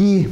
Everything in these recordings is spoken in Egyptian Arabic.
في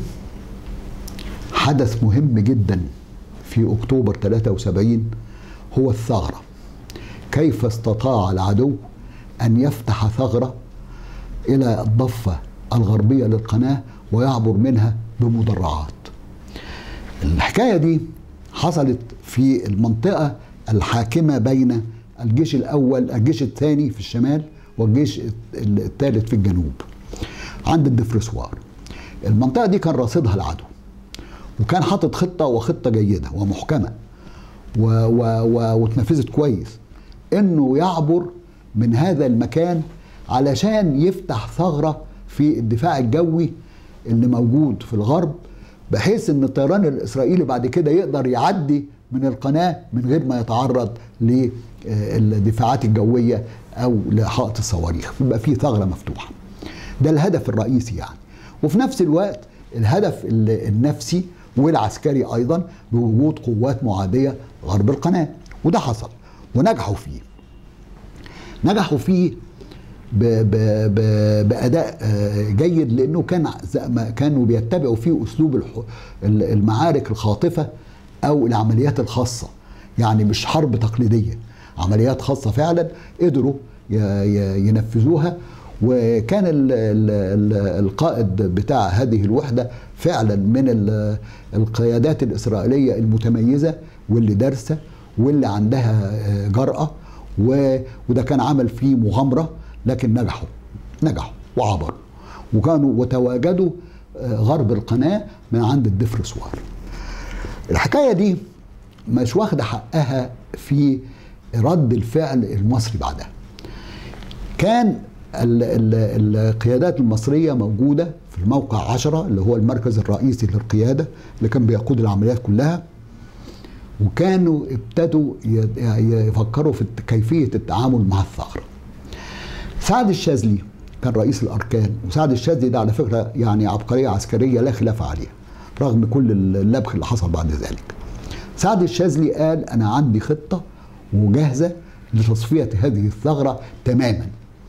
حدث مهم جدا في اكتوبر 73 هو الثغره كيف استطاع العدو ان يفتح ثغره الى الضفه الغربيه للقناه ويعبر منها بمدرعات الحكايه دي حصلت في المنطقه الحاكمه بين الجيش الاول الجيش الثاني في الشمال والجيش الثالث في الجنوب عند الدفرسوار المنطقه دي كان راصدها العدو وكان حاطط خطه وخطه جيده ومحكمه و و و واتنفذت كويس انه يعبر من هذا المكان علشان يفتح ثغره في الدفاع الجوي اللي موجود في الغرب بحيث ان الطيران الاسرائيلي بعد كده يقدر يعدي من القناه من غير ما يتعرض للدفاعات الجويه او لحائط الصواريخ يبقى في ثغره مفتوحه ده الهدف الرئيسي يعني وفي نفس الوقت الهدف النفسي والعسكري ايضا بوجود قوات معاديه غرب القناه وده حصل ونجحوا فيه نجحوا فيه ب ب ب باداء جيد لانه كان كانوا بيتبعوا فيه اسلوب المعارك الخاطفه او العمليات الخاصه يعني مش حرب تقليديه عمليات خاصه فعلا قدروا ينفذوها وكان ال ال القائد بتاع هذه الوحده فعلا من القيادات الاسرائيليه المتميزه واللي دارسه واللي عندها جراه وده كان عمل فيه مغامره لكن نجحوا نجحوا وعبروا وكانوا وتواجدوا غرب القناه من عند الدفرسوار الحكايه دي مش واخده حقها في رد الفعل المصري بعدها كان ال ال القيادات المصرية موجودة في الموقع عشرة اللي هو المركز الرئيسي للقيادة اللي كان بيقود العمليات كلها وكانوا ابتدوا يفكروا في كيفية التعامل مع الثغرة سعد الشاذلي كان رئيس الأركان وسعد الشاذلي ده على فكرة يعني عبقرية عسكرية لا خلاف عليها رغم كل اللبخ اللي حصل بعد ذلك سعد الشاذلي قال أنا عندي خطة وجاهزة لتصفية هذه الثغرة تماما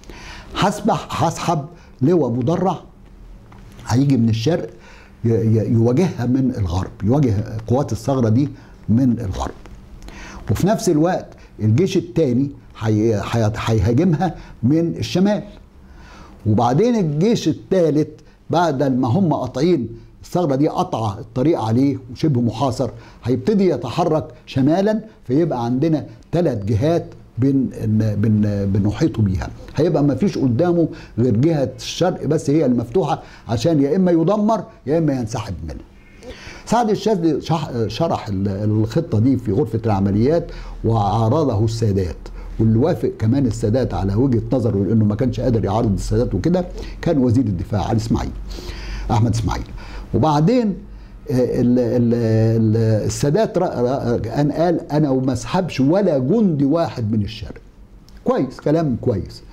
هسبح هسحب لواء مدرع هيجي من الشرق يواجهها من الغرب يواجه قوات الثغرة دي من الغرب وفي نفس الوقت الجيش الثاني هيهاجمها من الشمال وبعدين الجيش الثالث بعد ما هم قاطعين الثغره دي قطع الطريق عليه وشبه محاصر هيبتدي يتحرك شمالا فيبقى عندنا ثلاث جهات بن بن بنحيط بيها هيبقى ما فيش قدامه غير جهه الشرق بس هي المفتوحه عشان يا اما يدمر يا اما ينسحب منها سعد الشاذلي شرح الخطه دي في غرفه العمليات وعارضه السادات واللي وافق كمان السادات على وجهه نظره لانه ما كانش قادر يعارض السادات وكده كان وزير الدفاع علي اسماعيل احمد اسماعيل وبعدين ال ال ال السادات ان قال انا وما اسحبش ولا جندي واحد من الشرق كويس كلام كويس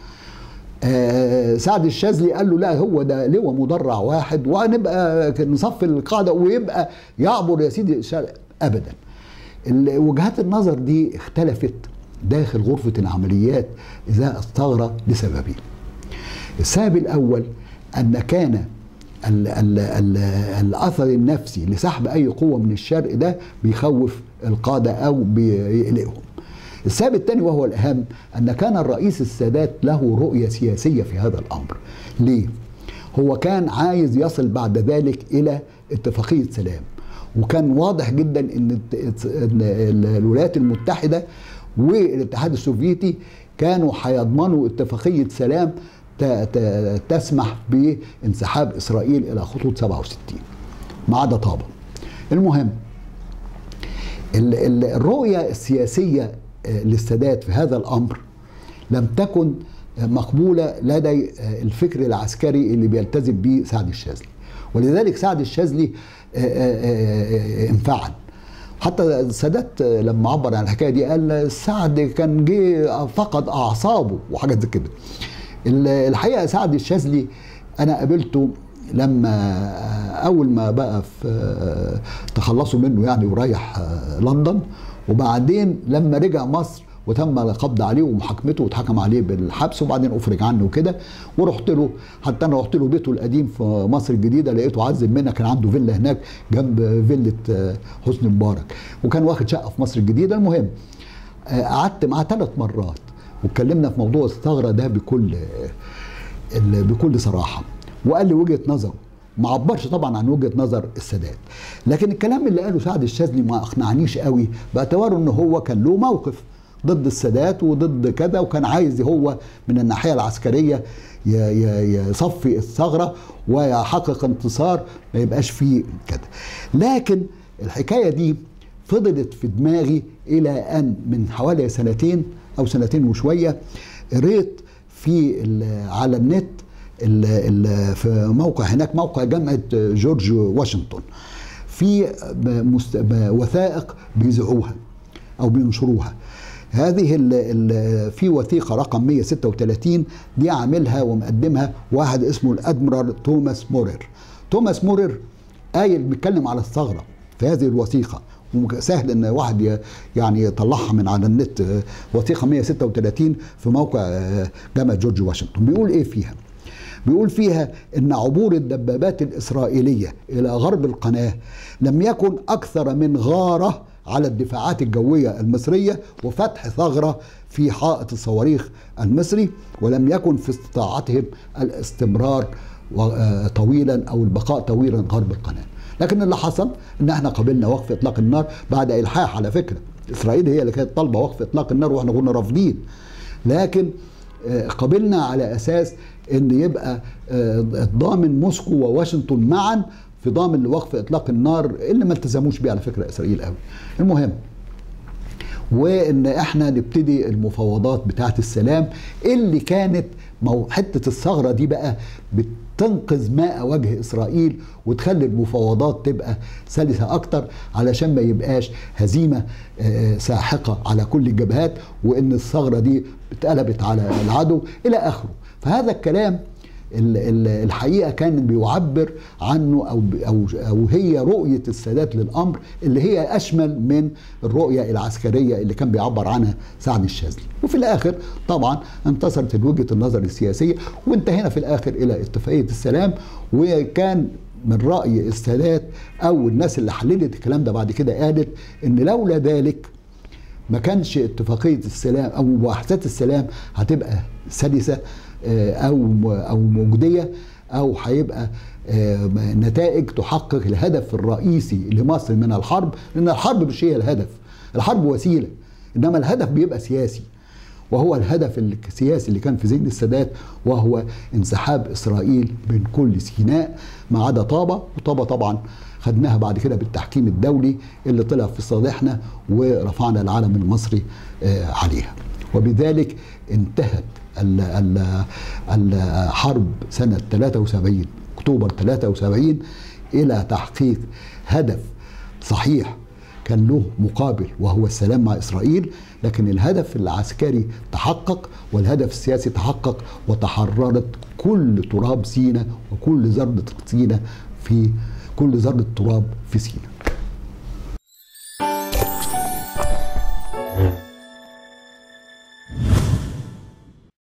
آه سعد الشاذلي قال له لا هو ده لواء مدرع واحد وهنبقى نصفي القاعده ويبقى يعبر يا سيدي الشرق ابدا وجهات النظر دي اختلفت داخل غرفه العمليات ازاء الثغره لسببين السبب الاول ان كان ال ال ال الاثر النفسي لسحب اي قوه من الشرق ده بيخوف القاده او بيقلقهم. السبب الثاني وهو الاهم ان كان الرئيس السادات له رؤيه سياسيه في هذا الامر. ليه؟ هو كان عايز يصل بعد ذلك الى اتفاقيه سلام. وكان واضح جدا ان الولايات المتحده والاتحاد السوفيتي كانوا هيضمنوا اتفاقيه سلام تسمح بانسحاب اسرائيل الى خطوط 67 ما عدا طابا المهم الرؤيه السياسيه للسادات في هذا الامر لم تكن مقبوله لدي الفكر العسكري اللي بيلتزم به سعد الشاذلي ولذلك سعد الشاذلي انفعل حتى السادات لما عبر عن الحكايه دي قال سعد كان جه فقد اعصابه وحاجات زي كده الحقيقه سعد الشاذلي انا قابلته لما اول ما بقى في تخلصوا منه يعني ورايح لندن وبعدين لما رجع مصر وتم القبض عليه ومحاكمته واتحكم عليه بالحبس وبعدين افرج عنه وكده ورحت له حتى انا رحت له بيته القديم في مصر الجديده لقيته عزل منها كان عنده فيلا هناك جنب فيله آه، حسني مبارك وكان واخد شقه في مصر الجديده المهم آه، قعدت معاه ثلاث مرات واتكلمنا في موضوع الثغره ده بكل ال- بكل صراحه وقال لي وجهه نظره ما عبرش طبعا عن وجهه نظر السادات لكن الكلام اللي قاله سعد الشاذلي ما اقنعنيش قوي باعتباره ان هو كان له موقف ضد السادات وضد كذا وكان عايز هو من الناحيه العسكريه ي- ي- يصفي الثغره ويحقق انتصار ما يبقاش فيه كده لكن الحكايه دي فضلت في دماغي الى ان من حوالي سنتين او سنتين وشويه قريت في ال- على النت ال ال في موقع هناك موقع جامعه جورج واشنطن في مست- وثائق بيذيعوها او بينشروها هذه ال ال في وثيقه رقم 136 دي عاملها ومقدمها واحد اسمه الادميرال توماس مورير توماس مورير قايل بيتكلم على الثغره في هذه الوثيقه سهل ان واحد ي- يعني يطلعها من على النت آه، وثيقه 136 في موقع آه، جامعه جورج واشنطن بيقول ايه فيها بيقول فيها ان عبور الدبابات الاسرائيليه الى غرب القناه لم يكن اكثر من غاره على الدفاعات الجويه المصريه وفتح ثغره في حائط الصواريخ المصري ولم يكن في استطاعتهم الاستمرار و- آه، طويلا او البقاء طويلا غرب القناه لكن اللي حصل ان احنا قبلنا وقف اطلاق النار بعد الحاح على فكره اسرائيل هي اللي كانت طالبه وقف اطلاق النار واحنا كنا رافضين لكن آه، قبلنا على اساس ان يبقى آه، ضامن موسكو وواشنطن معا في ضامن لوقف اطلاق النار اللي ما التزموش بيه على فكره اسرائيل قوي المهم وان احنا نبتدي المفاوضات بتاعه السلام اللي كانت مو حته الثغره دي بقى بتنقذ ماء وجه اسرائيل وتخلي المفاوضات تبقى سلسه اكتر علشان ما يبقاش هزيمه آه، ساحقه على كل الجبهات وان الثغره دي اتقلبت على العدو الى اخره فهذا الكلام ال- ال- الحقيقه كان بيعبر عنه او ب- او او هي رؤيه السادات للامر اللي هي اشمل من الرؤيه العسكريه اللي كان بيعبر عنها سعد الشاذلي وفي الاخر طبعا انتصرت وجهه النظر السياسيه وانتهينا في الاخر الى اتفاقيه السلام وكان من راي السادات او الناس اللي حللت الكلام ده بعد كده قالت ان لولا ذلك ما كانش اتفاقيه السلام او مباحثات السلام هتبقى سلسه آه، او او مجديه او هيبقى آه، نتائج تحقق الهدف الرئيسي لمصر من الحرب لان الحرب مش هي الهدف الحرب وسيله انما الهدف بيبقى سياسي وهو الهدف السياسي اللي كان في ذهن السادات وهو انسحاب اسرائيل من كل سيناء ما عدا طابه وطابه طبعا خدناها بعد كده بالتحكيم الدولي اللي طلع في صالحنا ورفعنا العلم المصري آه، عليها وبذلك انتهت ال- ال- الحرب سنة 73 أكتوبر 73 إلى تحقيق هدف صحيح كان له مقابل وهو السلام مع إسرائيل لكن الهدف العسكري تحقق والهدف السياسي تحقق وتحررت كل تراب سينا وكل ذرة سينا في كل ذرة تراب في سينا